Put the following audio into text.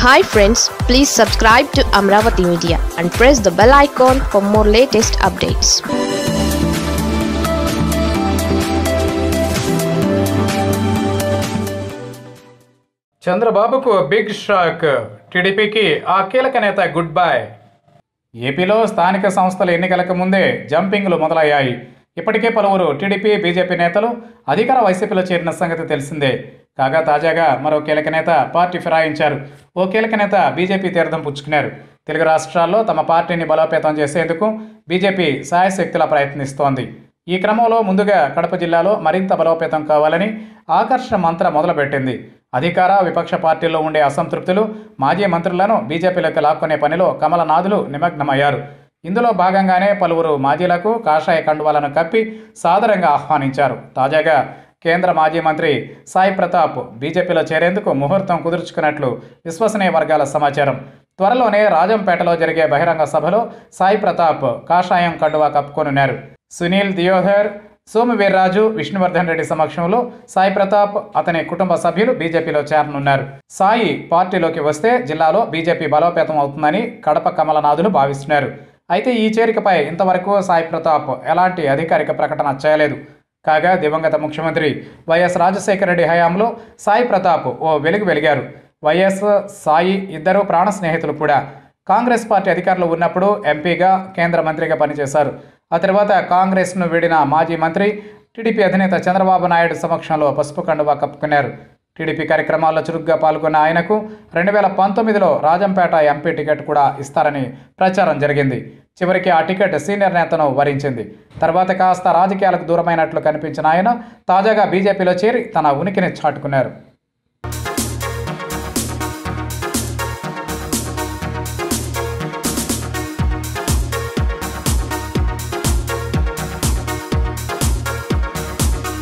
hi friends please subscribe to Amaravati media and press the bell icon for more latest updates చంద్రబాబుకు big shock టీడీపీకి ఆ కీలక నేత good bye ఏపీలో స్థానిక సంస్థల ఎన్నికలకు ముందే జంపింగ్లు మొదలయ్యాయి ఇప్పటికే పలువురు టీడీపీ బీజేపీ నేతలు అధికార వైసీపీలో చేరిన సంగతి తెలిసిందే కాగా తాజాగా మరో కీలక నేత పార్టీ ఫిరాయించారు ఓ కీలక నేత బీజేపీ తీర్థం పుచ్చుకున్నారు తెలుగు రాష్ట్రాల్లో తమ పార్టీని బలోపేతం చేసేందుకు బీజేపీ సాయశక్తులా ప్రయత్నిస్తోంది ఈ క్రమంలో ముందుగా కడప జిల్లాలో మరింత బలోపేతం కావాలని ఆకర్షణ మంత్ర మొదలుపెట్టింది అధికార విపక్ష పార్టీల్లో ఉండే అసంతృప్తులు మాజీ మంత్రులను బీజేపీలోకి లాక్కునే పనిలో కమలనాథులు నిమగ్నమయ్యారు ఇందులో భాగంగానే పలువురు మాజీలకు కాషాయ కండువాలను కప్పి సాదరంగా ఆహ్వానించారు తాజాగా కేంద్ర మాజీ మంత్రి సాయి ప్రతాప్ బీజేపీలో చేరేందుకు ముహూర్తం కుదుర్చుకున్నట్లు విశ్వసనీయ వర్గాల సమాచారం త్వరలోనే రాజంపేటలో జరిగే బహిరంగ సభలో సాయి ప్రతాప్ కాషాయం కండువా కప్పుకొనున్నారు సునీల్ దియోధర్ సోమవీర్రాజు విష్ణువర్ధన్ రెడ్డి సమక్షంలో సాయి ప్రతాప్ అతని కుటుంబ సభ్యులు బీజేపీలో చేరనున్నారు సాయి పార్టీలోకి వస్తే జిల్లాలో బీజేపీ బలోపేతం అవుతుందని కడప కమలనాథులు భావిస్తున్నారు అయితే ఈ చేరికపై ఇంతవరకు సాయి ప్రతాప్ ఎలాంటి అధికారిక ప్రకటన చేయలేదు కాగా దివంగత ముఖ్యమంత్రి వైఎస్ రాజశేఖర రెడ్డి హయాంలో సాయి ప్రతాప్ ఓ వెలుగు వెలిగారు వైఎస్ సాయి ఇద్దరు ప్రాణ స్నేహితులు కూడా కాంగ్రెస్ పార్టీ అధికారులు ఉన్నప్పుడు ఎంపీగా కేంద్ర మంత్రిగా పనిచేశారు ఆ తర్వాత కాంగ్రెస్ను వీడిన మాజీ మంత్రి టీడీపీ అధినేత చంద్రబాబు నాయుడు సమక్షంలో పసుపు కండువా కప్పుకున్నారు టీడీపీ కార్యక్రమాల్లో చురుగ్గా పాల్గొన్న ఆయనకు రెండు వేల పంతొమ్మిదిలో రాజంపేట ఎంపీ టికెట్ కూడా ఇస్తారని ప్రచారం జరిగింది చివరికి ఆ టికెట్ సీనియర్ నేతను వరించింది తర్వాత కాస్త రాజకీయాలకు దూరమైనట్లు కనిపించిన ఆయన తాజాగా బీజేపీలో చేరి తన ఉనికిని చాటుకున్నారు